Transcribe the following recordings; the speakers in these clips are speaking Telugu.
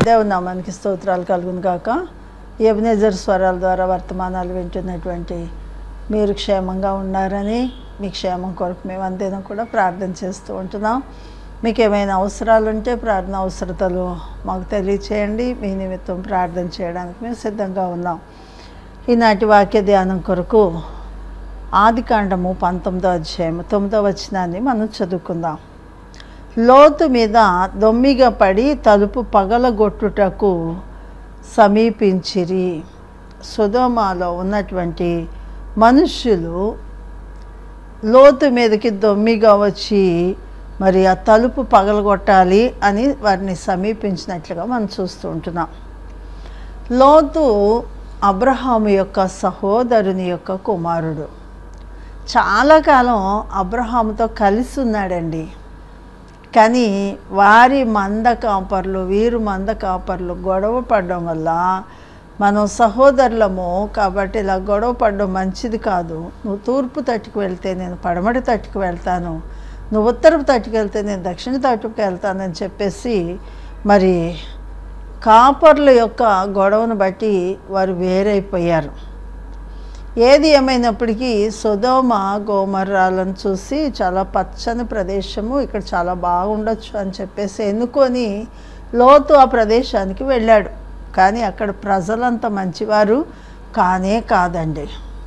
దేవునామానికి స్తోత్రాలు కలుగును కాక ఎబినేజర్ స్వరాల ద్వారా వర్తమానాలు వింటున్నటువంటి మీరు క్షేమంగా ఉన్నారని మీ క్షేమం కొరకు మేము అంతేనా కూడా ప్రార్థన చేస్తూ ఉంటున్నాం మీకు ఏమైనా అవసరాలు ఉంటే ప్రార్థన అవసరతలు మాకు తెలియచేయండి మీ నిమిత్తం ప్రార్థన చేయడానికి మేము సిద్ధంగా ఉన్నాం ఈనాటి వాక్య ధ్యానం కొరకు ఆది కాండము పంతొమ్మిదో అధ్యాయము తొమ్మిదో వచనాన్ని మనం చదువుకుందాం లోతు మీద దొమ్మిగా పడి తలుపు పగలగొట్టుటకు సమీపించిరి సుధోమాలో ఉన్నటువంటి మనుష్యులు లోతు మీదకి దొమ్మిగా వచ్చి మరి ఆ తలుపు పగలగొట్టాలి అని వారిని సమీపించినట్లుగా మనం చూస్తూ ఉంటున్నాం లోతు అబ్రహాము యొక్క సహోదరుని యొక్క కుమారుడు చాలా కాలం అబ్రహాముతో కలిసి ఉన్నాడండి కానీ వారి మంద కాపర్లు వీరు మంద కాపర్లు గొడవ పడడం వల్ల మనం సహోదరులము కాబట్టి ఇలా గొడవ పడడం మంచిది కాదు నువ్వు తూర్పు తట్టుకు వెళ్తే నేను పడమటి తట్టుకు వెళ్తాను నువ్వు ఉత్తరపు తట్టుకు వెళ్తే నేను దక్షిణ తట్టుకు వెళ్తానని చెప్పేసి మరి కాపర్ల యొక్క గొడవను బట్టి వారు వేరైపోయారు ఏది ఏమైనప్పటికీ సుధోమ గోమర్రాలను చూసి చాలా పచ్చని ప్రదేశము ఇక్కడ చాలా బాగుండొచ్చు అని చెప్పేసి ఎన్నుకొని లోతు ఆ ప్రదేశానికి వెళ్ళాడు కానీ అక్కడ ప్రజలంత మంచివారు కానే కాదండి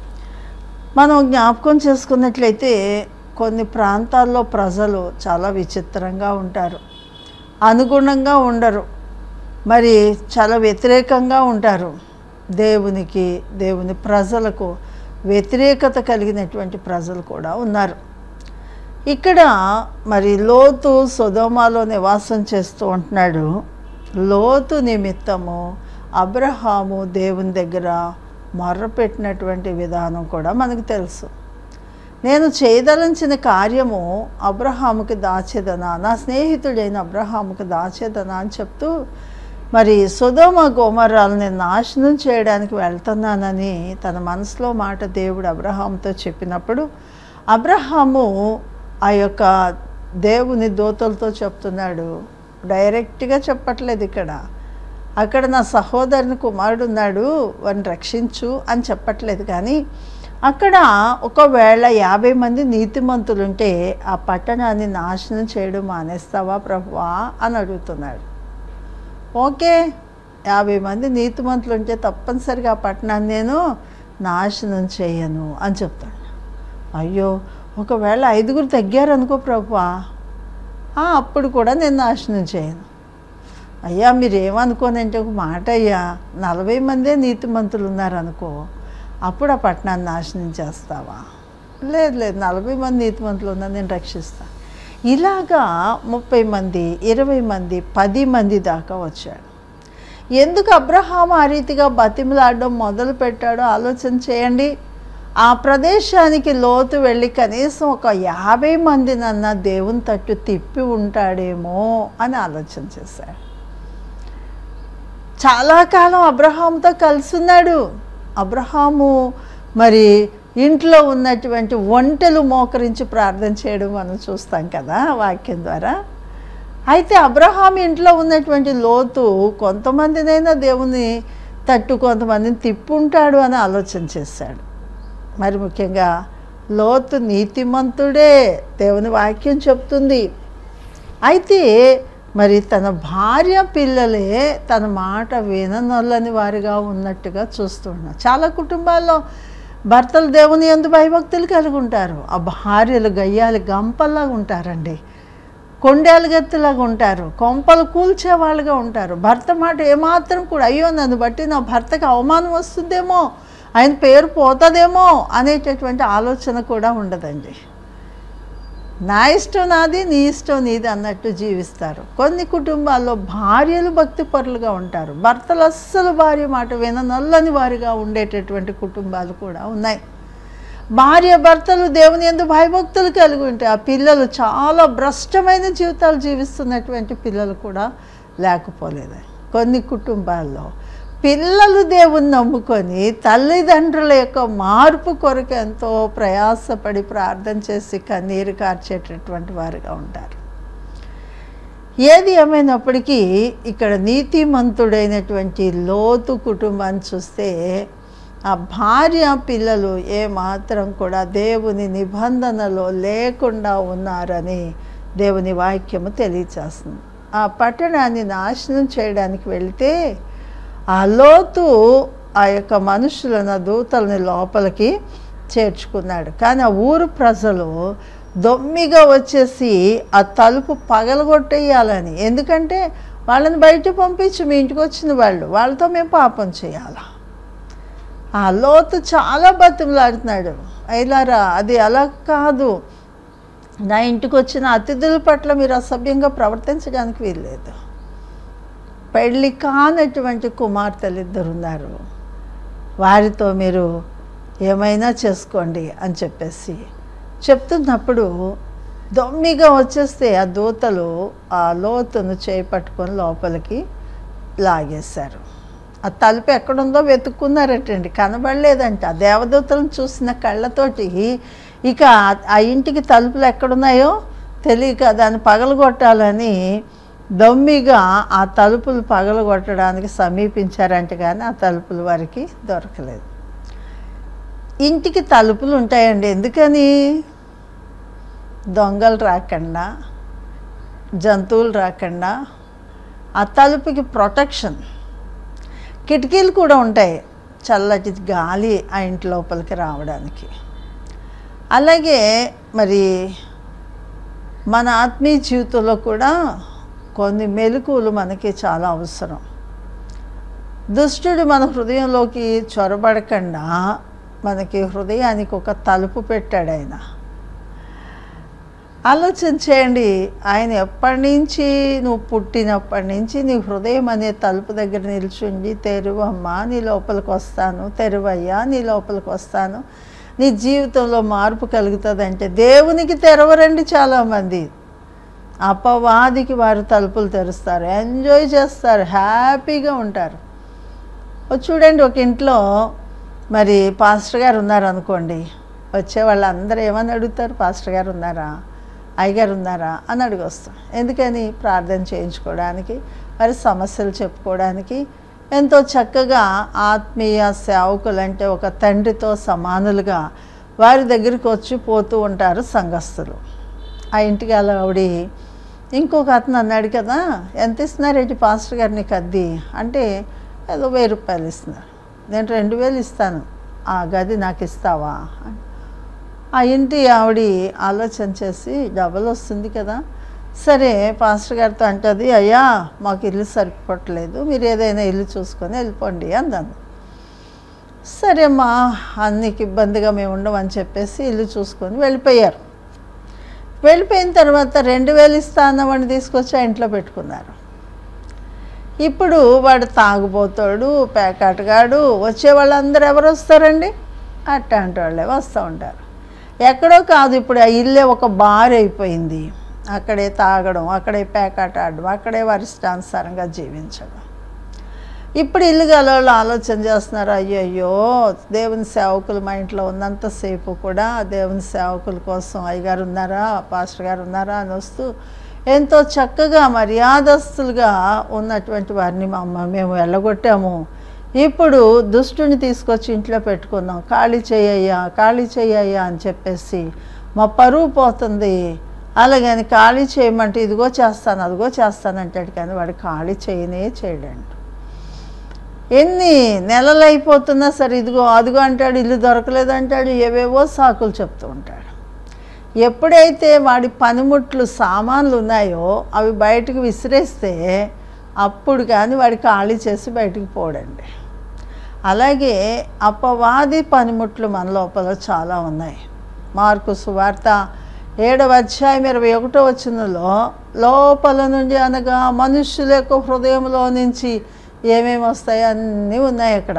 మనం జ్ఞాపకం చేసుకున్నట్లయితే కొన్ని ప్రాంతాల్లో ప్రజలు చాలా విచిత్రంగా ఉంటారు అనుగుణంగా ఉండరు మరి చాలా వ్యతిరేకంగా ఉంటారు దేవునికి దేవుని ప్రజలకు వ్యతిరేకత కలిగినటువంటి ప్రజలు కూడా ఉన్నారు ఇక్కడ మరి లోతు సుధోమాలో నివాసం చేస్తూ ఉంటున్నాడు లోతు నిమిత్తము అబ్రహాము దేవుని దగ్గర మొర్రపెట్టినటువంటి విధానం కూడా మనకు తెలుసు నేను చేయదలించిన కార్యము అబ్రహాముకి దాచేదనా నా స్నేహితుడైన అబ్రహాముకి దాచేదనా అని చెప్తూ మరి సుధోమ గోమరాలని నాశనం చేయడానికి వెళ్తున్నానని తన మనసులో మాట దేవుడు అబ్రహాంతో చెప్పినప్పుడు అబ్రహాము ఆ యొక్క దేవుని దోతలతో చెప్తున్నాడు డైరెక్ట్గా చెప్పట్లేదు ఇక్కడ అక్కడ నా సహోదరుని కుమారుడు ఉన్నాడు వాడిని రక్షించు అని చెప్పట్లేదు కానీ అక్కడ ఒకవేళ యాభై మంది నీతిమంతులుంటే ఆ పట్టణాన్ని నాశనం చేయడం మానేస్తావా ప్రభువా అని అడుగుతున్నాడు ఓకే యాభై మంది నీతిమంతులు ఉంటే తప్పనిసరిగా ఆ పట్టణాన్ని నేను నాశనం చేయను అని చెప్తాడు అయ్యో ఒకవేళ ఐదుగురు తగ్గారనుకో ప్రభువా అప్పుడు కూడా నేను నాశనం చేయను అయ్యా మీరు ఏమనుకోనంటే ఒక మాట అయ్యా నలభై మందే నీతిమంతులు ఉన్నారనుకో అప్పుడు ఆ పట్టణాన్ని నాశనం చేస్తావా లేదు లేదు నలభై మంది నీతిమంతులు ఉన్నారు నేను రక్షిస్తాను ఇలాగా ముప్పై మంది ఇరవై మంది పది మంది దాకా వచ్చాడు ఎందుకు అబ్రహాం ఆ రీతిగా బతిమలాడడం మొదలు పెట్టాడో ఆలోచన చేయండి ఆ ప్రదేశానికి లోతు వెళ్ళి కనీసం ఒక యాభై మందినన్న దేవుని తట్టు తిప్పి ఉంటాడేమో అని ఆలోచన చేశాడు చాలా కాలం అబ్రహాంతో కలిసి ఉన్నాడు అబ్రహాము మరి ఇంట్లో ఉన్నటువంటి ఒంటెలు మోకరించి ప్రార్థన చేయడం మనం చూస్తాం కదా వాక్యం ద్వారా అయితే అబ్రహాం ఇంట్లో ఉన్నటువంటి లోతు కొంతమందినైనా దేవుని తట్టు కొంతమందిని తిప్పుంటాడు అని ఆలోచన చేశాడు మరి ముఖ్యంగా లోతు నీతిమంతుడే దేవుని వాక్యం చెప్తుంది అయితే మరి తన భార్య పిల్లలే తన మాట విననొల్లని వారిగా ఉన్నట్టుగా చూస్తున్నా చాలా కుటుంబాల్లో భర్తలు దేవుని ఎందు భయభక్తులు కలిగి ఉంటారు ఆ భార్యలు గయ్యాలు గంపల్లాగా ఉంటారండి కొండేలు గత్తిలాగా ఉంటారు కొంపలు కూల్చే వాళ్ళుగా ఉంటారు భర్త మాట ఏమాత్రం కూడా అయ్యో నన్ను బట్టి నా భర్తకి అవమానం వస్తుందేమో ఆయన పేరు పోతుందేమో అనేటటువంటి ఆలోచన కూడా ఉండదండి నా ఇష్టం నాది నీ ఇష్టం నీది అన్నట్టు జీవిస్తారు కొన్ని కుటుంబాల్లో భార్యలు భక్తి పరులుగా ఉంటారు భర్తలు అస్సలు భార్య మాట విననల్లని వారిగా ఉండేటటువంటి కుటుంబాలు కూడా ఉన్నాయి భార్య భర్తలు దేవుని ఎందు భయభక్తులు కలిగి ఉంటే ఆ పిల్లలు చాలా భ్రష్టమైన జీవితాలు జీవిస్తున్నటువంటి పిల్లలు కూడా లేకపోలేదు కొన్ని కుటుంబాల్లో పిల్లలు దేవుని నమ్ముకొని తల్లిదండ్రుల యొక్క మార్పు కొరకు ఎంతో ప్రయాసపడి ప్రార్థన చేసి కన్నీరు కార్చేటటువంటి వారుగా ఉంటారు ఏది ఏమైనప్పటికీ ఇక్కడ నీతిమంతుడైనటువంటి లోతు కుటుంబాన్ని చూస్తే ఆ భార్య పిల్లలు ఏమాత్రం కూడా దేవుని నిబంధనలో లేకుండా ఉన్నారని దేవుని వాక్యము తెలియచేస్తుంది ఆ పట్టణాన్ని నాశనం చేయడానికి వెళితే ఆ లోతు ఆ యొక్క మనుషులను దూతలని లోపలికి చేర్చుకున్నాడు కానీ ఆ ఊరు ప్రజలు దొమ్మిగా వచ్చేసి ఆ తలుపు పగలగొట్టేయాలని ఎందుకంటే వాళ్ళని బయట పంపించి మీ ఇంటికి వచ్చిన వాళ్ళు వాళ్ళతో మేము పాపం చేయాలా ఆ లోతు చాలా బతిమలాడుతున్నాడు అయిలారా అది అలా కాదు నా ఇంటికి వచ్చిన అతిథుల పట్ల మీరు అసభ్యంగా ప్రవర్తించడానికి వీల్లేదు పెళ్ళి కానటువంటి కుమార్తెలు ఇద్దరు ఉన్నారు వారితో మీరు ఏమైనా చేసుకోండి అని చెప్పేసి చెప్తున్నప్పుడు దొమ్మిగా వచ్చేస్తే ఆ దూతలు ఆ లోతును చేపట్టుకొని లోపలికి లాగేశారు ఆ తలుపు ఎక్కడుందో వెతుక్కున్నారటండి కనబడలేదంట ఆ దేవదూతలను చూసిన కళ్ళతోటి ఇక ఆ ఇంటికి తలుపులు ఎక్కడున్నాయో తెలియక దాన్ని పగలగొట్టాలని దొమ్మిగా ఆ తలుపులు పగలగొట్టడానికి సమీపించారంట కానీ ఆ తలుపులు వారికి దొరకలేదు ఇంటికి తలుపులు ఉంటాయండి ఎందుకని దొంగలు రాకుండా జంతువులు రాకుండా ఆ తలుపుకి ప్రొటెక్షన్ కిటికీలు కూడా ఉంటాయి చల్లటి గాలి ఆ ఇంటి లోపలికి రావడానికి అలాగే మరి మన ఆత్మీయ జీవితంలో కూడా కొన్ని మెలకువలు మనకి చాలా అవసరం దుష్టుడు మన హృదయంలోకి చొరబడకుండా మనకి హృదయానికి ఒక తలుపు పెట్టాడు ఆయన ఆలోచన చేయండి ఆయన ఎప్పటి నుంచి నువ్వు పుట్టినప్పటి నుంచి నీ హృదయం అనే తలుపు దగ్గర నిల్చుండి తెరువమ్మా నీ లోపలికి వస్తాను తెరువయ్యా నీ లోపలికి వస్తాను నీ జీవితంలో మార్పు కలుగుతుందంటే దేవునికి తెరవరండి చాలామంది అపవాదికి వారు తలుపులు తెరుస్తారు ఎంజాయ్ చేస్తారు హ్యాపీగా ఉంటారు ఓ చూడండి ఒక ఇంట్లో మరి పాస్టర్ గారు ఉన్నారు అనుకోండి వచ్చే వాళ్ళందరూ ఏమని అడుగుతారు పాస్టర్ గారు ఉన్నారా అయ్యగారు ఉన్నారా అని అడిగొస్తాం ఎందుకని ప్రార్థన చేయించుకోవడానికి వారి సమస్యలు చెప్పుకోవడానికి ఎంతో చక్కగా ఆత్మీయ సేవకులు అంటే ఒక తండ్రితో సమానులుగా వారి దగ్గరికి వచ్చి పోతూ ఉంటారు సంఘస్థులు ఆ ఇంటికి అలా ఆవిడ ఇంకొక అతను అన్నాడు కదా ఎంత ఇస్తున్నారేంటి పాస్టర్ గారు నీకు అద్ది అంటే ఏదో వెయ్యి రూపాయలు ఇస్తున్నారు నేను రెండు వేలు ఇస్తాను ఆ గది నాకు ఇస్తావా అని ఆ ఇంటి ఆవిడ ఆలోచన చేసి డబల్ వస్తుంది కదా సరే పాస్టర్ గారితో అంటది అయ్యా మాకు ఇల్లు సరిపోవట్లేదు మీరు ఏదైనా ఇల్లు చూసుకొని వెళ్ళిపోండి అందాను సరే మా అన్నికి ఇబ్బందిగా మేము ఉండమని చెప్పేసి ఇల్లు చూసుకొని వెళ్ళిపోయారు వెళ్ళిపోయిన తర్వాత రెండు వేలు ఇస్తా అన్నవాడిని తీసుకొచ్చి ఆ ఇంట్లో పెట్టుకున్నారు ఇప్పుడు వాడు తాగుబోతాడు పేకాటగాడు వచ్చే వాళ్ళందరూ ఎవరు వస్తారండి అట్లాంటి వాళ్ళే వస్తూ ఉంటారు ఎక్కడో కాదు ఇప్పుడు ఆ ఇల్లే ఒక బార్ అయిపోయింది అక్కడే తాగడం అక్కడే పేకాట ఆడడం అక్కడే వారి ఇష్టానుసారంగా జీవించడం ఇప్పుడు ఇల్లు గలవాళ్ళు ఆలోచన చేస్తున్నారు అయ్యయ్యో దేవుని సేవకులు మా ఇంట్లో ఉన్నంతసేపు కూడా దేవుని సేవకుల కోసం అయ్యగారు ఉన్నారా పాస్టర్ గారు ఉన్నారా అని వస్తూ ఎంతో చక్కగా మర్యాదస్తులుగా ఉన్నటువంటి వారిని మా అమ్మ మేము వెళ్ళగొట్టాము ఇప్పుడు దుష్టుని తీసుకొచ్చి ఇంట్లో పెట్టుకున్నాం ఖాళీ చేయయ్యా ఖాళీ చేయయ్యా అని చెప్పేసి మా పరువు పోతుంది అలాగని ఖాళీ చేయమంటే ఇదిగో చేస్తాను అదిగో చేస్తాను అంటాడు కానీ వాడు ఖాళీ చేయనే చేయడండి ఎన్ని నెలలు అయిపోతున్నా సరే ఇదిగో అదిగో అంటాడు ఇల్లు దొరకలేదు అంటాడు ఏవేవో సాకులు చెప్తూ ఉంటాడు ఎప్పుడైతే వాడి పనిముట్లు సామాన్లు ఉన్నాయో అవి బయటకు విసిరేస్తే అప్పుడు కానీ వాడి ఖాళీ చేసి బయటికి పోడండి అలాగే అపవాది పనిముట్లు మన లోపల చాలా ఉన్నాయి మార్కు సువార్త ఏడవ అధ్యాయం ఇరవై ఒకటో వచ్చినలో లోపల నుండి అనగా మనుష్యుల యొక్క హృదయంలో నుంచి ఏమేమి వస్తాయో అన్నీ ఉన్నాయి అక్కడ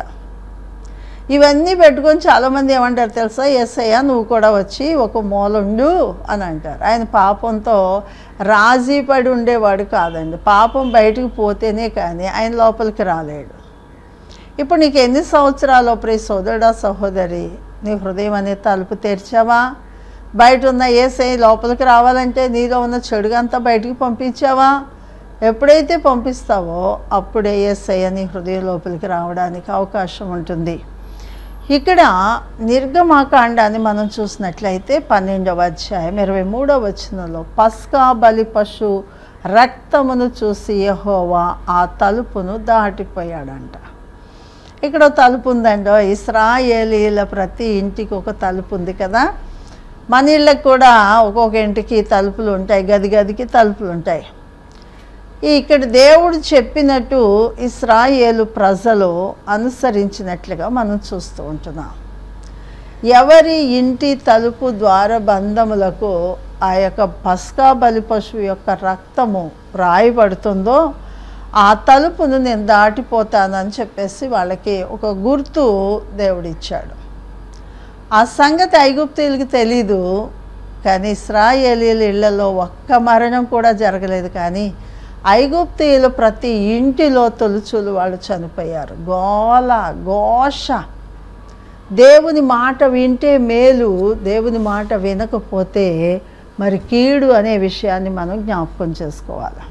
ఇవన్నీ పెట్టుకొని చాలామంది ఏమంటారు తెలుసా ఎస్ఐయా నువ్వు కూడా వచ్చి ఒక మూలుండు అని అంటారు ఆయన పాపంతో రాజీ పడి ఉండేవాడు కాదండి పాపం బయటకు పోతేనే కానీ ఆయన లోపలికి రాలేడు ఇప్పుడు నీకు ఎన్ని సంవత్సరాలు ప్రియ సోదరుడా సహోదరి నీ హృదయం అనే తలుపు తెరిచావా బయట ఉన్న ఏసై లోపలికి రావాలంటే నీలో ఉన్న చెడుగా అంతా బయటికి పంపించావా ఎప్పుడైతే పంపిస్తావో అప్పుడే ఎస్ఐ అని హృదయ లోపలికి రావడానికి అవకాశం ఉంటుంది ఇక్కడ నిర్గమాకాండాన్ని మనం చూసినట్లయితే పన్నెండవ అధ్యాయం ఇరవై మూడవ వచనంలో పస్కా బలి పశు రక్తమును చూసి యెహోవా ఆ తలుపును దాటిపోయాడంట ఇక్కడ ఒక తలుపు ఉందండో ఇస్రాయేలీల ప్రతి ఇంటికి ఒక తలుపు ఉంది కదా మన ఇళ్ళకి కూడా ఒక్కొక్క ఇంటికి తలుపులు ఉంటాయి గది గదికి తలుపులు ఉంటాయి ఈ ఇక్కడ దేవుడు చెప్పినట్టు ఇస్రాయేలు ప్రజలు అనుసరించినట్లుగా మనం చూస్తూ ఉంటున్నాం ఎవరి ఇంటి తలుపు ద్వార బంధములకు ఆ యొక్క పస్కా బలి పశువు యొక్క రక్తము రాయబడుతుందో ఆ తలుపును నేను దాటిపోతానని చెప్పేసి వాళ్ళకి ఒక గుర్తు దేవుడిచ్చాడు ఆ సంగతి ఐగుప్తీయులకి తెలీదు కానీ ఇస్రాయేలీల ఇళ్లలో ఒక్క మరణం కూడా జరగలేదు కానీ ఐగుప్తీయులు ప్రతి ఇంటిలో తొలుచులు వాళ్ళు చనిపోయారు గోల ఘోష దేవుని మాట వింటే మేలు దేవుని మాట వినకపోతే మరి కీడు అనే విషయాన్ని మనం జ్ఞాపకం చేసుకోవాలి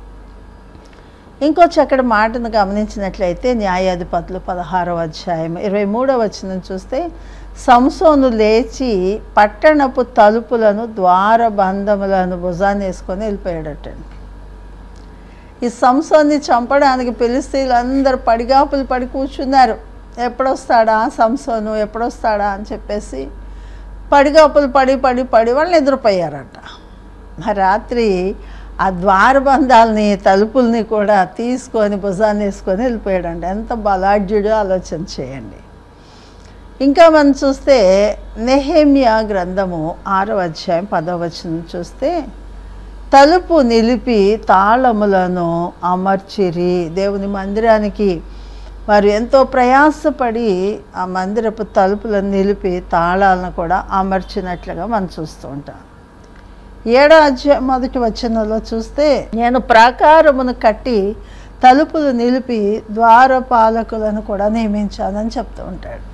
ఇంకో చక్కటి మాటను గమనించినట్లయితే న్యాయాధిపతులు పదహారవ అధ్యాయం ఇరవై మూడవ వచనం చూస్తే సంసోను లేచి పట్టణపు తలుపులను ద్వార బంధములను భుజాన్ని వేసుకొని వెళ్ళిపోయాడటండి ఈ సంసోన్ని చంపడానికి పిలిస్తీలు అందరు పడిగాపులు పడి కూర్చున్నారు ఎప్పుడొస్తాడా సంసోను ఎప్పుడొస్తాడా అని చెప్పేసి పడిగాపులు పడి పడి పడి వాళ్ళు నిద్రపోయారట మరి రాత్రి ఆ ద్వారబంధాలని తలుపుల్ని కూడా తీసుకొని భుజాన్ని వేసుకొని వెళ్ళిపోయాడండి ఎంత బలాఢ్యుడో ఆలోచన చేయండి ఇంకా మనం చూస్తే నెహేమియా గ్రంథము ఆరో అధ్యాయం పదవ వచనం చూస్తే తలుపు నిలిపి తాళములను అమర్చిరి దేవుని మందిరానికి వారు ఎంతో ప్రయాసపడి ఆ మందిరపు తలుపులను నిలిపి తాళాలను కూడా అమర్చినట్లుగా మనం చూస్తూ ఉంటాం ఏడో అధ్యాయం మొదటి వచనంలో చూస్తే నేను ప్రాకారమును కట్టి తలుపులు నిలిపి ద్వారపాలకులను కూడా నియమించానని చెప్తూ ఉంటాడు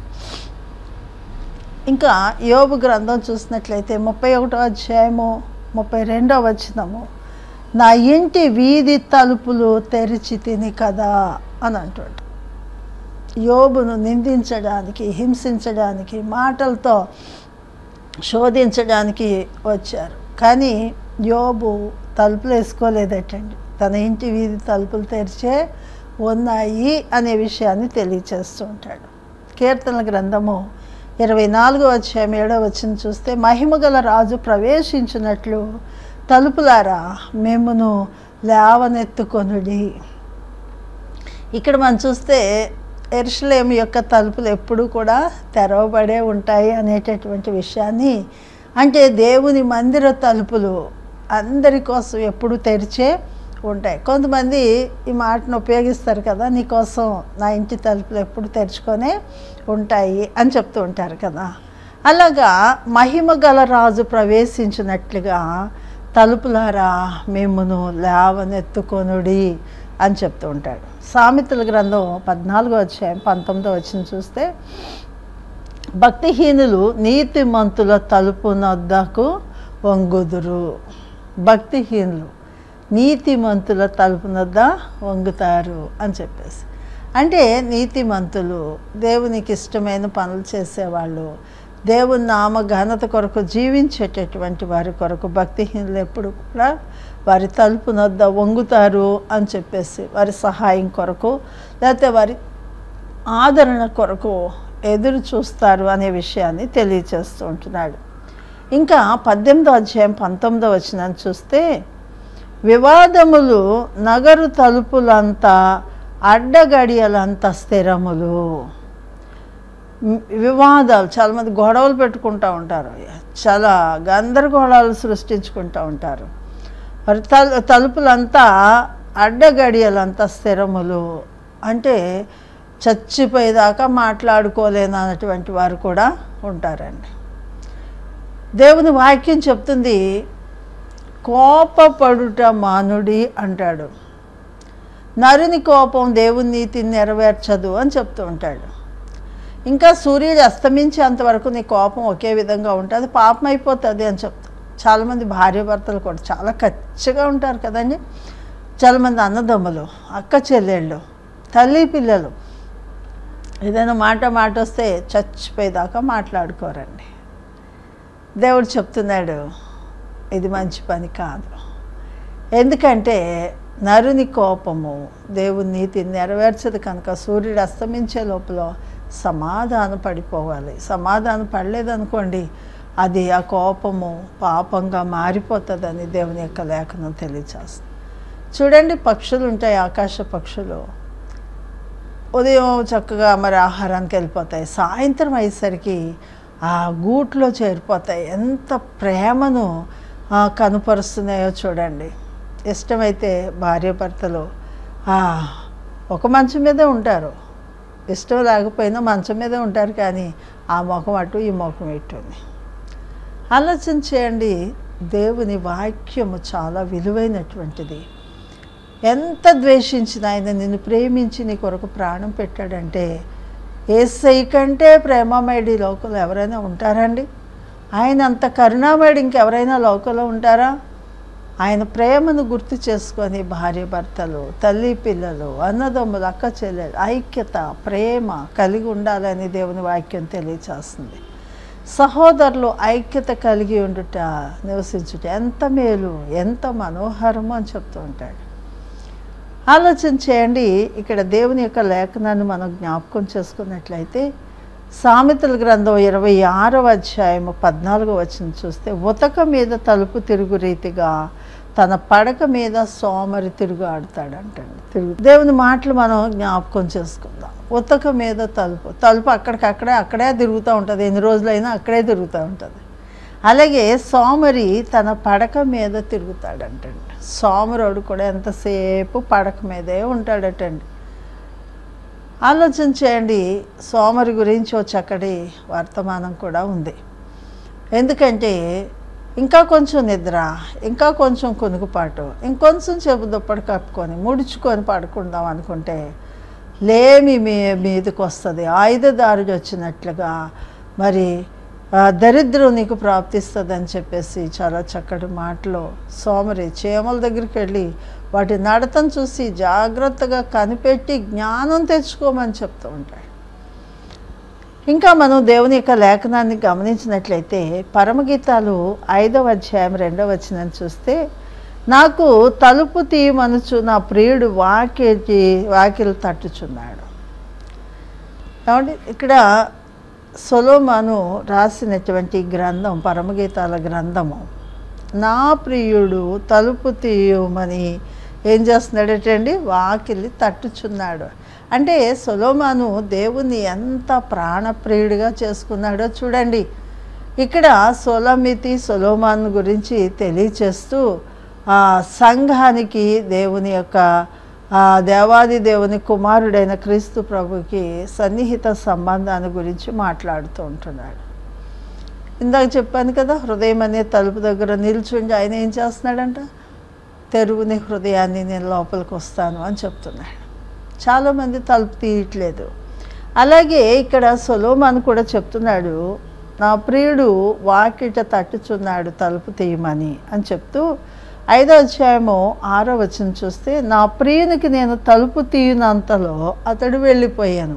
ఇంకా యోబు గ్రంథం చూసినట్లయితే ముప్పై ఒకటో అధ్యాయము ముప్పై రెండో వచనము నా ఇంటి వీధి తలుపులు తెరిచి తిని కదా అని అంటాడు యోబును నిందించడానికి హింసించడానికి మాటలతో శోధించడానికి వచ్చారు కానీ యోబు తలుపులు వేసుకోలేదటండి తన ఇంటి వీధి తలుపులు తెరిచే ఉన్నాయి అనే విషయాన్ని తెలియచేస్తూ ఉంటాడు కీర్తనల గ్రంథము ఇరవై నాలుగో అధ్యాయం ఏడో వచ్చిన చూస్తే మహిమగల రాజు ప్రవేశించినట్లు తలుపులారా మేమును లేవనెత్తుకొనుడి ఇక్కడ మనం చూస్తే ఎరుషలేం యొక్క తలుపులు ఎప్పుడూ కూడా తెరవబడే ఉంటాయి అనేటటువంటి విషయాన్ని అంటే దేవుని మందిర తలుపులు అందరి కోసం ఎప్పుడు తెరిచే ఉంటాయి కొంతమంది ఈ మాటను ఉపయోగిస్తారు కదా నీకోసం నా ఇంటి తలుపులు ఎప్పుడు తెరుచుకొనే ఉంటాయి అని చెప్తూ ఉంటారు కదా అలాగా మహిమ గల రాజు ప్రవేశించినట్లుగా తలుపులారా మేమును లేవనెత్తుకొనుడి అని చెప్తూ ఉంటాడు సామెతల గ్రంథం పద్నాలుగో అధ్యాయం పంతొమ్మిదో వచ్చిన చూస్తే భక్తిహీనులు నీతిమంతుల తలుపు నొద్దకు వంగుదురు భక్తిహీనులు నీతిమంతుల తలుపు నొద్ద వంగుతారు అని చెప్పేసి అంటే నీతిమంతులు దేవునికి ఇష్టమైన పనులు చేసేవాళ్ళు దేవుని నామ ఘనత కొరకు జీవించేటటువంటి వారి కొరకు భక్తిహీనులు ఎప్పుడు కూడా వారి తలుపు నొద్ద వంగుతారు అని చెప్పేసి వారి సహాయం కొరకు లేకపోతే వారి ఆదరణ కొరకు ఎదురు చూస్తారు అనే విషయాన్ని తెలియచేస్తూ ఉంటున్నాడు ఇంకా పద్దెనిమిదో అధ్యాయం పంతొమ్మిదో వచ్చిన చూస్తే వివాదములు నగరు తలుపులంతా అడ్డగడియలంత స్థిరములు మ్, వివాదాలు చాలామంది గొడవలు పెట్టుకుంటూ ఉంటారు చాలా గందరగోళాలు సృష్టించుకుంటూ ఉంటారు మరి తలు తలుపులంతా అడ్డగడియలంతా స్థిరములు అంటే చచ్చిపోయేదాకా మాట్లాడుకోలేనటువంటి వారు కూడా ఉంటారండి దేవుని వాక్యం చెప్తుంది కోపపడుట మానుడి అంటాడు నరుని కోపం దేవుని నీతిని నెరవేర్చదు అని చెప్తూ ఉంటాడు ఇంకా సూర్యుడు అస్తమించేంతవరకు నీ కోపం ఒకే విధంగా ఉంటుంది పాపం అయిపోతుంది అని చెప్తా చాలామంది భార్య భర్తలు కూడా చాలా ఖచ్చితంగా ఉంటారు కదండి చాలామంది అన్నదమ్ములు అక్క చెల్లెళ్ళు తల్లి పిల్లలు ఏదైనా మాట మాట వస్తే చచ్చిపోయేదాకా మాట్లాడుకోరండి దేవుడు చెప్తున్నాడు ఇది మంచి పని కాదు ఎందుకంటే నరుని కోపము దేవుని నీతి నెరవేర్చదు కనుక సూర్యుడు అస్తమించే లోపల సమాధాన పడిపోవాలి సమాధానం పడలేదనుకోండి అది ఆ కోపము పాపంగా మారిపోతుందని దేవుని యొక్క లేఖనం తెలియచేస్తుంది చూడండి పక్షులు ఉంటాయి ఆకాశ పక్షులు ఉదయం చక్కగా మరి ఆహారానికి వెళ్ళిపోతాయి సాయంత్రం అయ్యేసరికి ఆ గూట్లో చేరిపోతాయి ఎంత ప్రేమను ఆ, కనుపరుస్తున్నాయో చూడండి ఇష్టమైతే భార్యాభర్తలు ఆ, ఒక మంచం మీదే ఉంటారు ఇష్టం లేకపోయినా మంచం మీదే ఉంటారు కానీ ఆ ముఖం అటు ఈ ముఖం ఇటు అని. ఆలోచన చేయండి దేవుని వాక్యము చాలా విలువైనటువంటిది ఎంత ద్వేషించిన ఆయన నిన్ను ప్రేమించి నీ కొరకు ప్రాణం పెట్టాడంటే ఏసై కంటే ప్రేమమేడి లోకంలో ఎవరైనా ఉంటారండి ఆయన అంత కరుణామయుడు ఇంకెవరైనా లోకంలో ఉంటారా ఆయన ప్రేమను గుర్తు చేసుకొని భార్య భర్తలు తల్లి పిల్లలు అన్నదమ్ములు అక్క చెల్లెలు ఐక్యత ప్రేమ కలిగి ఉండాలని దేవుని వాక్యం తెలియచేస్తుంది సహోదరులు ఐక్యత కలిగి ఉండుట నివసించుట ఎంత మేలు ఎంత మనోహరము అని చెప్తూ ఉంటాడు ఆలోచన చేయండి ఇక్కడ దేవుని యొక్క లేఖనాన్ని మనం జ్ఞాపకం చేసుకున్నట్లయితే సామెతల గ్రంథం ఇరవై ఆరవ అధ్యాయము పద్నాలుగో వచ్చిన చూస్తే ఉతక మీద తలుపు తిరుగు రీతిగా తన పడక మీద సోమరి తిరుగు ఆడతాడు అంటండి తిరుగు దేవుని మాటలు మనం జ్ఞాపకం చేసుకుందాం ఉతక మీద తలుపు తలుపు అక్కడికక్కడే అక్కడే తిరుగుతూ ఉంటుంది ఎన్ని రోజులైనా అక్కడే తిరుగుతూ ఉంటుంది అలాగే సోమరి తన పడక మీద తిరుగుతాడంటండి సోమరుడు కూడా ఎంతసేపు పడక మీదే ఉంటాడటండి ఆలోచన చేయండి సోమరి గురించి ఓ చక్కటి వర్తమానం కూడా ఉంది ఎందుకంటే ఇంకా కొంచెం నిద్ర ఇంకా కొంచెం కొనుగుపాటు ఇంకొంచెం చెబు దుప్పటి కప్పుకొని ముడుచుకొని పడుకుందాం అనుకుంటే లేమి మీ మీదకి వస్తుంది ఆయుధదారుడు వచ్చినట్లుగా మరి ఆ, దరిద్రం నీకు ప్రాప్తిస్తుందని చెప్పేసి చాలా చక్కటి మాటలో సోమరి చీమల దగ్గరికి వెళ్ళి వాటి నడతను చూసి జాగ్రత్తగా కనిపెట్టి జ్ఞానం తెచ్చుకోమని చెప్తూ ఉంటాడు ఇంకా మనం దేవుని యొక్క లేఖనాన్ని గమనించినట్లయితే పరమగీతాలు ఐదవ అధ్యాయం రెండవ వచనం చూస్తే నాకు తలుపు తీయమనుచు నా ప్రియుడు వాకిలి వాకిలు తట్టుచున్నాడు కాబట్టి ఇక్కడ సొలోమాను రాసినటువంటి గ్రంథం పరమగీతాల గ్రంథము నా ప్రియుడు తలుపు తీయమని ఏం చేస్తున్నాడటండి వాకిలి తట్టుచున్నాడు అంటే సొలోమాను దేవుని ఎంత ప్రాణప్రియుడిగా చేసుకున్నాడో చూడండి ఇక్కడ సొలమితి సొలోమాన్ గురించి తెలియచేస్తూ ఆ సంఘానికి దేవుని యొక్క ఆ దేవాది దేవుని కుమారుడైన క్రీస్తు ప్రభుకి సన్నిహిత సంబంధాన్ని గురించి మాట్లాడుతూ ఉంటున్నాడు ఇందాక చెప్పాను కదా హృదయం అనే తలుపు దగ్గర నిల్చుండి ఆయన ఏం చేస్తున్నాడంట తెరువుని హృదయాన్ని నేను లోపలికి వస్తాను అని చెప్తున్నాడు చాలామంది తలుపు తీయట్లేదు అలాగే ఇక్కడ సొలోమాన్ కూడా చెప్తున్నాడు నా ప్రియుడు వాకిట తట్టుచున్నాడు తలుపు తీయమని అని చెప్తూ ఐదో అధ్యాయము ఆరో వచనం చూస్తే నా ప్రియునికి నేను తలుపు తీయనంతలో అతడు వెళ్ళిపోయాను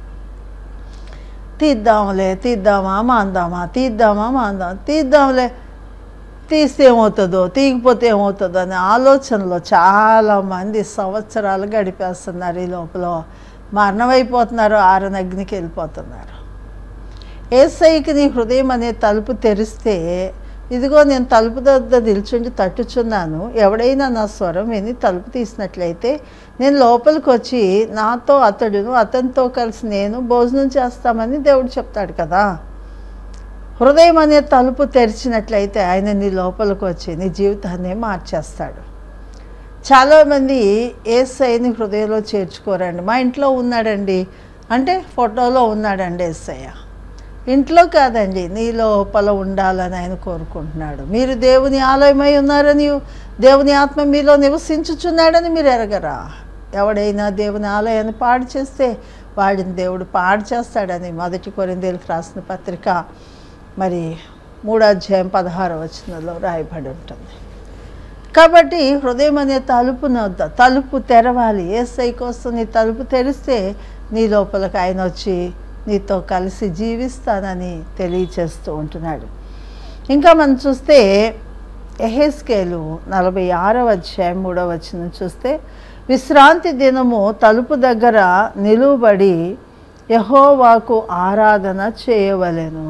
తీద్దాంలే తీద్దామా మాందామా తీద్దామా మాందామా తీద్దాంలే తీస్తే ఏమవుతుందో తీయకపోతే ఏమవుతుందో అనే ఆలోచనలో చాలామంది సంవత్సరాలు గడిపేస్తున్నారు ఈ లోపల మరణమైపోతున్నారు ఆరని అగ్నికి వెళ్ళిపోతున్నారు ఏసైకి నీ హృదయం అనే తలుపు తెరిస్తే ఇదిగో నేను తలుపు దగ్గర నిల్చుండి తట్టుచున్నాను ఎవడైనా నా స్వరం విని తలుపు తీసినట్లయితే నేను లోపలికి వచ్చి నాతో అతడును అతనితో కలిసి నేను భోజనం చేస్తామని దేవుడు చెప్తాడు కదా హృదయం అనే తలుపు తెరిచినట్లయితే ఆయన నీ లోపలికి వచ్చి నీ జీవితాన్ని మార్చేస్తాడు చాలామంది ఏసైని హృదయంలో చేర్చుకోరండి మా ఇంట్లో ఉన్నాడండి అంటే ఫోటోలో ఉన్నాడండి ఏసయ్య ఇంట్లో కాదండి నీ లోపల ఉండాలని ఆయన కోరుకుంటున్నాడు మీరు దేవుని ఆలయమై ఉన్నారని దేవుని ఆత్మ మీలో నివసించుచున్నాడని మీరు ఎరగరా ఎవడైనా దేవుని ఆలయాన్ని పాడు చేస్తే వాడిని దేవుడు పాడు చేస్తాడని మొదటి కొరిందేలకు రాసిన పత్రిక మరి మూడో అధ్యాయం పదహారో వచనంలో రాయబడి ఉంటుంది కాబట్టి హృదయం అనే తలుపు నొద్ద తలుపు తెరవాలి ఏసై కోసం నీ తలుపు తెరిస్తే నీ లోపలికి ఆయన వచ్చి నీతో కలిసి జీవిస్తానని తెలియచేస్తూ ఉంటున్నాడు ఇంకా మనం చూస్తే ఎహెస్కేలు నలభై ఆరవ అధ్యాయం మూడవ వచనం చూస్తే విశ్రాంతి దినము తలుపు దగ్గర నిలువబడి యహోవాకు ఆరాధన చేయవలెను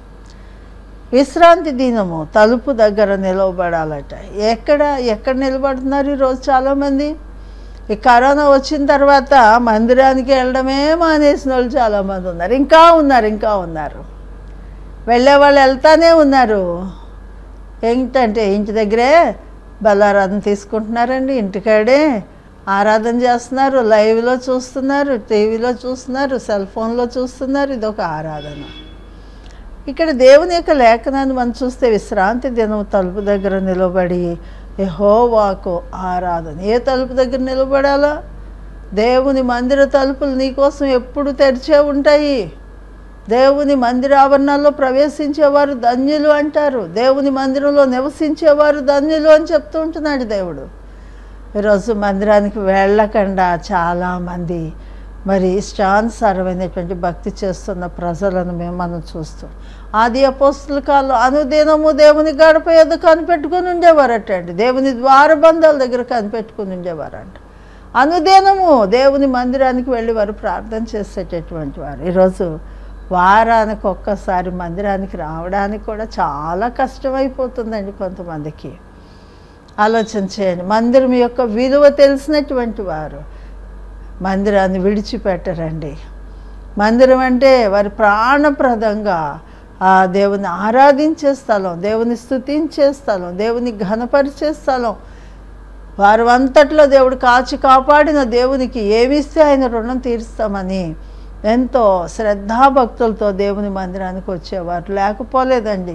విశ్రాంతి దినము తలుపు దగ్గర నిలవబడాలట ఎక్కడ ఎక్కడ నిలబడుతున్నారు ఈరోజు చాలామంది ఈ కరోనా వచ్చిన తర్వాత మందిరానికి వెళ్ళడమే మానేసిన వాళ్ళు చాలామంది ఉన్నారు ఇంకా ఉన్నారు ఇంకా ఉన్నారు వెళ్ళే వాళ్ళు వెళ్తానే ఉన్నారు ఏంటంటే ఇంటి దగ్గరే బలారాధన తీసుకుంటున్నారండి ఇంటికాడే ఆరాధన చేస్తున్నారు లైవ్లో చూస్తున్నారు టీవీలో చూస్తున్నారు సెల్ ఫోన్లో చూస్తున్నారు ఇది ఒక ఆరాధన ఇక్కడ దేవుని యొక్క లేఖనాన్ని మనం చూస్తే విశ్రాంతి దినం తలుపు దగ్గర నిలబడి యెహోవాకు ఆరాధన ఏ తలుపు దగ్గర నిలబడాలా దేవుని మందిర తలుపులు నీకోసం ఎప్పుడు తెరిచే ఉంటాయి దేవుని మందిర ఆవరణాల్లో ప్రవేశించేవారు ధన్యులు అంటారు దేవుని మందిరంలో నివసించేవారు ధన్యులు అని చెప్తూ ఉంటున్నాడు దేవుడు ఈరోజు మందిరానికి వెళ్ళకుండా చాలామంది మరి ఇష్టానుసారమైనటువంటి భక్తి చేస్తున్న ప్రజలను మేము మనం చూస్తాం ఆది అపోస్తుల కాలంలో అనుదినము దేవుని గడప ఎద్దు కనిపెట్టుకుని ఉండేవారటండి దేవుని ద్వారబంధాల దగ్గర కనిపెట్టుకుని ఉండేవారంట అనుదినము దేవుని మందిరానికి వెళ్ళి వారు ప్రార్థన చేసేటటువంటి వారు ఈరోజు వారానికి ఒక్కసారి మందిరానికి రావడానికి కూడా చాలా కష్టమైపోతుందండి కొంతమందికి ఆలోచన చేయండి మందిరం యొక్క విలువ తెలిసినటువంటి వారు మందిరాన్ని విడిచిపెట్టరండి మందిరం అంటే వారి ప్రాణప్రదంగా ఆ దేవుని ఆరాధించే స్థలం దేవుని స్తుతించే స్థలం దేవుని ఘనపరిచే స్థలం వారు అంతట్లో దేవుడు కాచి కాపాడిన దేవునికి ఏమిస్తే ఆయన రుణం తీరుస్తామని ఎంతో శ్రద్ధాభక్తులతో దేవుని మందిరానికి వచ్చేవారు లేకపోలేదండి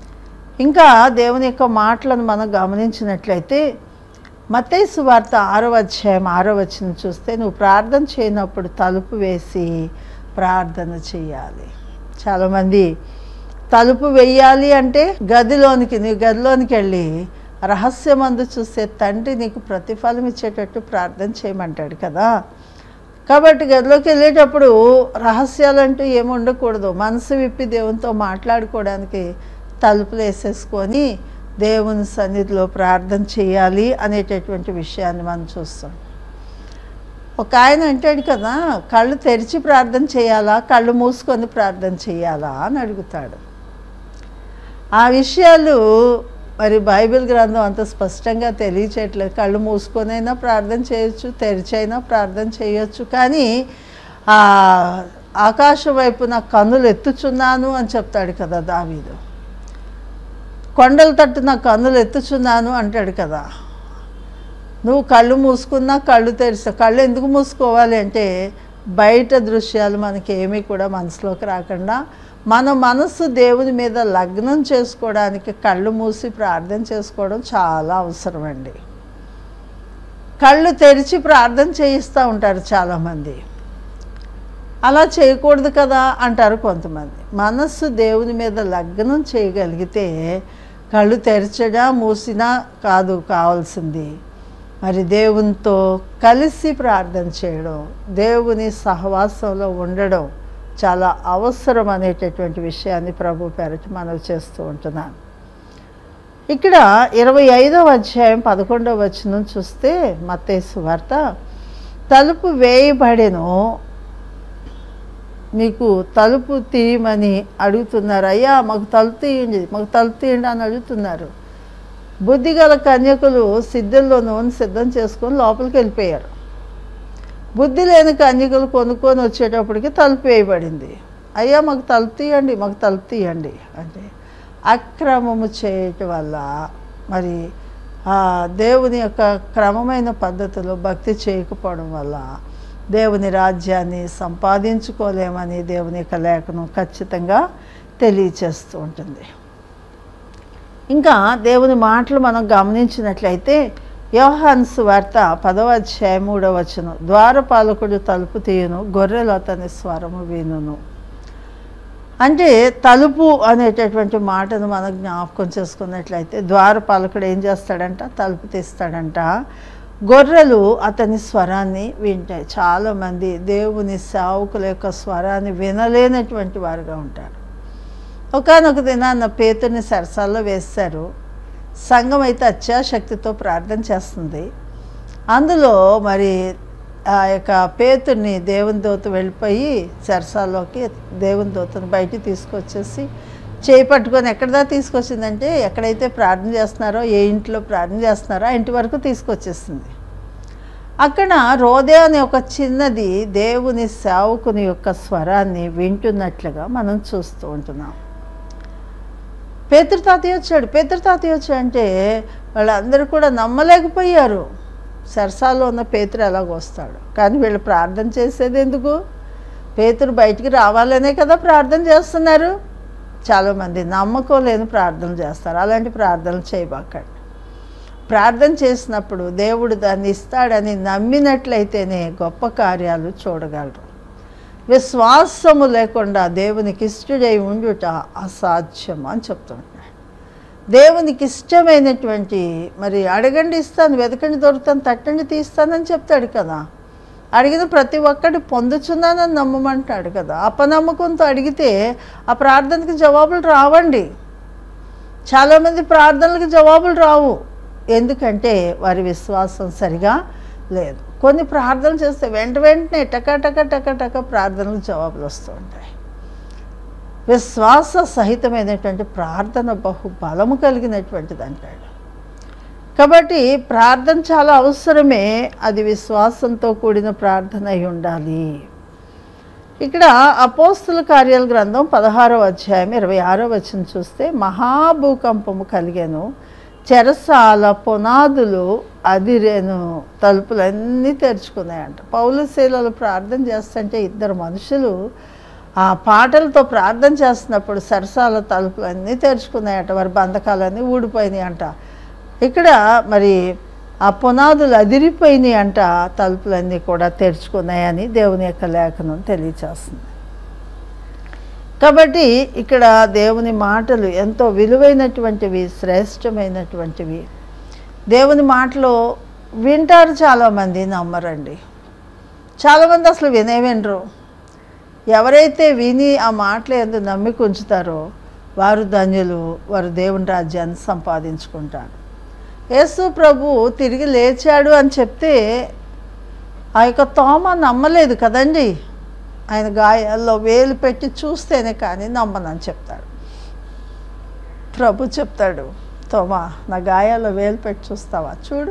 ఇంకా దేవుని యొక్క మాటలను మనం గమనించినట్లయితే మత్తైసు వార్త ఆరో అధ్యాయం ఆరో వచ్చిన చూస్తే నువ్వు ప్రార్థన చేయనప్పుడు తలుపు వేసి ప్రార్థన చేయాలి చాలామంది తలుపు వెయ్యాలి అంటే గదిలోనికి నీ గదిలోనికి వెళ్ళి రహస్యమందు చూసే తండ్రి నీకు ప్రతిఫలం ఇచ్చేటట్టు ప్రార్థన చేయమంటాడు కదా కాబట్టి గదిలోకి వెళ్ళేటప్పుడు రహస్యాలంటూ ఏమి ఉండకూడదు మనసు విప్పి దేవునితో మాట్లాడుకోవడానికి తలుపులు వేసేసుకొని దేవుని సన్నిధిలో ప్రార్థన చేయాలి అనేటటువంటి విషయాన్ని మనం చూస్తాం ఒక ఆయన అంటాడు కదా కళ్ళు తెరిచి ప్రార్థన చేయాలా కళ్ళు మూసుకొని ప్రార్థన చేయాలా అని అడుగుతాడు ఆ విషయాలు మరి బైబిల్ గ్రంథం అంత స్పష్టంగా తెలియచేయట్లేదు కళ్ళు మూసుకొనైనా ప్రార్థన చేయొచ్చు తెరిచైనా ప్రార్థన చేయొచ్చు కానీ ఆ ఆకాశం వైపు నా కన్నులు ఎత్తుచున్నాను అని చెప్తాడు కదా దావీదు కొండల తట్టు నా కన్నులు ఎత్తుచున్నాను అంటాడు కదా నువ్వు కళ్ళు మూసుకున్నా కళ్ళు తెరిచా కళ్ళు ఎందుకు మూసుకోవాలి అంటే బయట దృశ్యాలు మనకి ఏమీ కూడా మనసులోకి రాకుండా మన మనస్సు దేవుని మీద లగ్నం చేసుకోవడానికి కళ్ళు మూసి ప్రార్థన చేసుకోవడం చాలా అవసరం అండి కళ్ళు తెరిచి ప్రార్థన చేయిస్తూ ఉంటారు చాలామంది అలా చేయకూడదు కదా అంటారు కొంతమంది మనస్సు దేవుని మీద లగ్నం చేయగలిగితే కళ్ళు తెరచడా మూసినా కాదు కావాల్సింది మరి దేవునితో కలిసి ప్రార్థన చేయడం దేవుని సహవాసంలో ఉండడం చాలా అవసరం అనేటటువంటి విషయాన్ని ప్రభు పేరట మనవి చేస్తూ ఉంటున్నాను ఇక్కడ ఇరవై ఐదవ అధ్యాయం పదకొండవ వచనం చూస్తే మత్తేసు వార్త తలుపు వేయబడెను మీకు తలుపు తీయమని అడుగుతున్నారు అయ్యా మాకు తలుపు తీయండి మాకు తలుపు తీయండి అని అడుగుతున్నారు బుద్ధిగల కన్యకులు సిద్ధంలో నూనె సిద్ధం చేసుకొని లోపలికి వెళ్ళిపోయారు బుద్ధి లేని కన్యకులు కొనుక్కొని వచ్చేటప్పటికి తలుపు వేయబడింది అయ్యా మాకు తలుపు తీయండి మాకు తలుపు తీయండి అంటే అక్రమము చేయటం వల్ల మరి ఆ దేవుని యొక్క క్రమమైన పద్ధతిలో భక్తి చేయకపోవడం వల్ల దేవుని రాజ్యాన్ని సంపాదించుకోలేమని దేవుని యొక్క లేఖనం ఖచ్చితంగా తెలియచేస్తూ ఉంటుంది ఇంకా దేవుని మాటలు మనం గమనించినట్లయితే యోహాన్స్ వార్త పదవ అధ్యాయం మూడవ వచనం ద్వారపాలకుడు తలుపు తీయును గొర్రెలు అతని స్వరము వినును అంటే తలుపు అనేటటువంటి మాటను మనం జ్ఞాపకం చేసుకున్నట్లయితే ద్వారపాలకుడు ఏం చేస్తాడంట తలుపు తీస్తాడంట గొర్రెలు అతని స్వరాన్ని వింటాయి చాలామంది దేవుని సేవకుల యొక్క స్వరాన్ని వినలేనటువంటి వారుగా ఉంటారు ఒకనొక దినాన్న పేతుని సరసాల్లో వేస్తారు సంఘం అయితే అత్యాశక్తితో ప్రార్థన చేస్తుంది అందులో మరి ఆ యొక్క పేతుని దేవుని దూత వెళ్ళిపోయి సరసాల్లోకి దేవుని దూతను బయటికి తీసుకొచ్చేసి చేయి పట్టుకొని ఎక్కడదా తీసుకొచ్చిందంటే ఎక్కడైతే ప్రార్థన చేస్తున్నారో ఏ ఇంట్లో ప్రార్థన చేస్తున్నారో ఆ ఇంటి వరకు తీసుకొచ్చేసింది అక్కడ రోదే అనే ఒక చిన్నది దేవుని సేవకుని యొక్క స్వరాన్ని వింటున్నట్లుగా మనం చూస్తూ ఉంటున్నాం పేతృతాతయ్య వచ్చాడు పేతృతాతయ్య వచ్చాడు అంటే వాళ్ళందరూ కూడా నమ్మలేకపోయారు సరసాలో ఉన్న పేతురు ఎలాగ వస్తాడు కానీ వీళ్ళు ప్రార్థన చేసేది ఎందుకు పేతురు బయటికి రావాలనే కదా ప్రార్థన చేస్తున్నారు చాలామంది నమ్మకం లేని ప్రార్థన చేస్తారు అలాంటి ప్రార్థనలు చేయబాకండి ప్రార్థన చేసినప్పుడు దేవుడు దాన్ని ఇస్తాడని నమ్మినట్లయితేనే గొప్ప కార్యాలు చూడగలరు విశ్వాసము లేకుండా దేవునికి ఇష్టడై ఉండుట అసాధ్యం అని చెప్తున్నాడు దేవునికి ఇష్టమైనటువంటి మరి అడగండి ఇస్తాను వెతకండి దొరుకుతాను తట్టండి తీస్తానని చెప్తాడు కదా అడిగిన ప్రతి ఒక్కటి పొందుచున్నానని నమ్మమంటాడు కదా అపనమ్మకంతో అడిగితే ఆ ప్రార్థనకి జవాబులు రావండి చాలామంది ప్రార్థనలకు జవాబులు రావు ఎందుకంటే వారి విశ్వాసం సరిగా లేదు కొన్ని ప్రార్థనలు చేస్తే వెంట వెంటనే టక టక టక టక ప్రార్థనలకు జవాబులు వస్తూ ఉంటాయి విశ్వాస సహితమైనటువంటి ప్రార్థన బహు బలము కలిగినటువంటిది అంటాడు కాబట్టి ప్రార్థన చాలా అవసరమే అది విశ్వాసంతో కూడిన ప్రార్థన అయి ఉండాలి ఇక్కడ అపోస్తుల కార్యాల గ్రంథం పదహారవ అధ్యాయం ఇరవై ఆరో వచ్చిన చూస్తే మహాభూకంపము కలిగాను చెరసాల పునాదులు అదిరేను తలుపులన్నీ తెరుచుకున్నాయంట పౌలు శీలలు ప్రార్థన చేస్తుంటే ఇద్దరు మనుషులు ఆ పాటలతో ప్రార్థన చేస్తున్నప్పుడు సరసాల తలుపులు అన్నీ తెరుచుకున్నాయట వారి బంధకాలన్నీ ఊడిపోయినాయి అంట ఇక్కడ మరి ఆ పునాదులు అదిరిపోయినాయి అంట తలుపులన్నీ కూడా తెరుచుకున్నాయని దేవుని యొక్క లేఖనం తెలియచేస్తుంది కాబట్టి ఇక్కడ దేవుని మాటలు ఎంతో విలువైనటువంటివి శ్రేష్టమైనటువంటివి దేవుని మాటలు వింటారు చాలామంది నమ్మరండి చాలామంది అసలు వినే వినరు ఎవరైతే విని ఆ మాటలు ఎందుకు నమ్మిక ఉంచుతారో వారు ధన్యులు వారు దేవుని రాజ్యాన్ని సంపాదించుకుంటారు యేసు ప్రభు తిరిగి లేచాడు అని చెప్తే ఆ యొక్క తోమ నమ్మలేదు కదండి ఆయన గాయాల్లో వేలు పెట్టి చూస్తేనే కానీ నమ్మనని చెప్తాడు ప్రభు చెప్తాడు తోమా నా గాయాల్లో వేలు పెట్టి చూస్తావా చూడు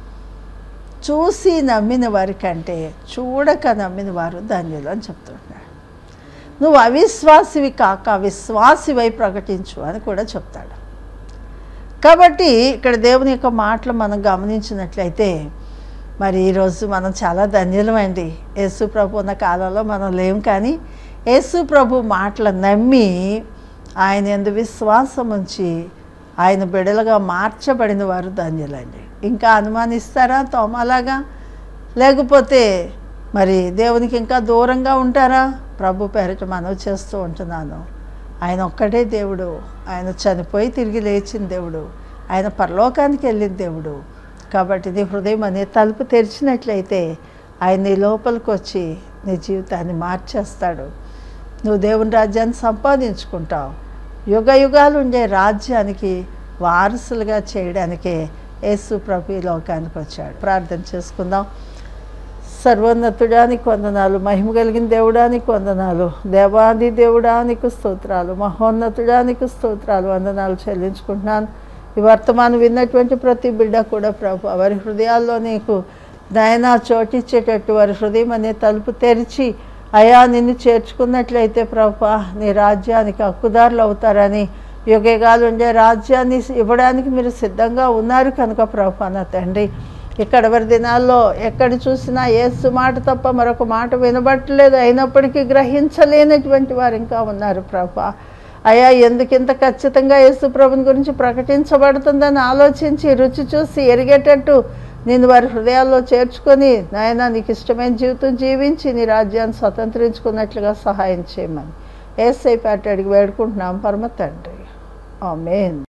చూసి నమ్మిన వారికంటే చూడక నమ్మిన వారు ధన్యులు అని చెప్తున్నాడు నువ్వు అవిశ్వాసివి కాక విశ్వాసివై ప్రకటించు అని కూడా చెప్తాడు కాబట్టి ఇక్కడ దేవుని యొక్క మాటలు మనం గమనించినట్లయితే మరి ఈరోజు మనం చాలా ధన్యులమండి యేసు ప్రభు ఉన్న కాలంలో మనం లేం కానీ యేసు ప్రభు మాటలు నమ్మి ఆయన ఎందు విశ్వాసం ఉంచి ఆయన బిడలుగా మార్చబడిన వారు ధన్యులండి ఇంకా అనుమానిస్తారా తోమలాగా లేకపోతే మరి దేవునికి ఇంకా దూరంగా ఉంటారా ప్రభు పేరిట మనవి చేస్తూ ఉంటున్నాను ఆయన ఒక్కడే దేవుడు ఆయన చనిపోయి తిరిగి లేచిన దేవుడు ఆయన పరలోకానికి వెళ్ళిన దేవుడు కాబట్టి నీ హృదయం అనే తలుపు తెరిచినట్లయితే ఆయన నీ లోపలికి వచ్చి నీ జీవితాన్ని మార్చేస్తాడు నువ్వు దేవుని రాజ్యాన్ని సంపాదించుకుంటావు యుగ యుగాలు ఉండే రాజ్యానికి వారసులుగా చేయడానికే యేసు ప్రభు ఈ లోకానికి వచ్చాడు ప్రార్థన చేసుకుందాం సర్వోన్నతుడానికి వందనాలు మహిమ కలిగిన దేవుడానికి వందనాలు దేవాది దేవుడానికి స్తోత్రాలు మహోన్నతుడానికి స్తోత్రాలు వందనాలు చెల్లించుకుంటున్నాను ఈ వర్తమానం విన్నటువంటి ప్రతి బిడ్డ కూడా ప్రభు వారి హృదయాల్లో నీకు దయనా చోటిచ్చేటట్టు వారి హృదయం అనే తలుపు తెరిచి అయా నిన్ను చేర్చుకున్నట్లయితే ప్రభు నీ రాజ్యానికి హక్కుదారులు అవుతారని యుగేగాలు ఉండే రాజ్యాన్ని ఇవ్వడానికి మీరు సిద్ధంగా ఉన్నారు కనుక ప్రభు నా తండ్రి ఇక్కడ వరి దినాల్లో ఎక్కడ చూసినా ఏసు మాట తప్ప మరొక మాట వినబట్టలేదు అయినప్పటికీ గ్రహించలేనటువంటి వారు ఇంకా ఉన్నారు ప్రభా అయ్యా ఎందుకింత ఖచ్చితంగా యేసు ప్రభుని గురించి ప్రకటించబడుతుందని ఆలోచించి రుచి చూసి ఎరిగేటట్టు నేను వారి హృదయాల్లో చేర్చుకొని నాయన నీకు ఇష్టమైన జీవితం జీవించి నీ రాజ్యాన్ని స్వతంత్రించుకున్నట్లుగా సహాయం చేయమని ఏసై పేట అడిగి వేడుకుంటున్నాం పరమ తండ్రి ఆమెన్